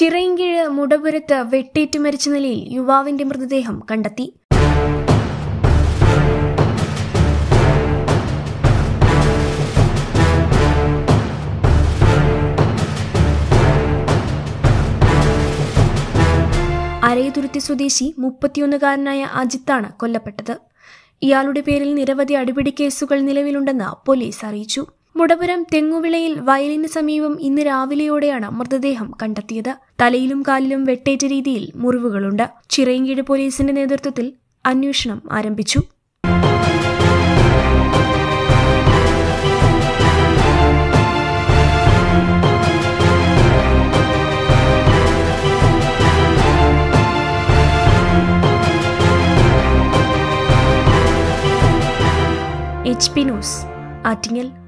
ചിറയിൻകീഴ് മുടപുരത്ത് വെട്ടേറ്റു മരിച്ച നിലയിൽ യുവാവിന്റെ മൃതദേഹം കണ്ടെത്തി അരയതുരുത്തി സ്വദേശി മുപ്പത്തിയൊന്നുകാരനായ അജിത്താണ് കൊല്ലപ്പെട്ടത് ഇയാളുടെ പേരിൽ നിരവധി അടിപിടി കേസുകൾ നിലവിലുണ്ടെന്ന് പോലീസ് അറിയിച്ചു മുടപുരം തെങ്ങുവിളയിൽ വയലിന് സമീപം ഇന്ന് രാവിലെയോടെയാണ് മൃതദേഹം കണ്ടെത്തിയത് തലയിലും കാലിലും വെട്ടേറ്റ രീതിയിൽ മുറിവുകളുണ്ട് ചിറയൻകീഴ് പോലീസിന്റെ നേതൃത്വത്തിൽ അന്വേഷണം ആരംഭിച്ചു എച്ച് പി ന്യൂസ് ആറ്റിങ്ങൽ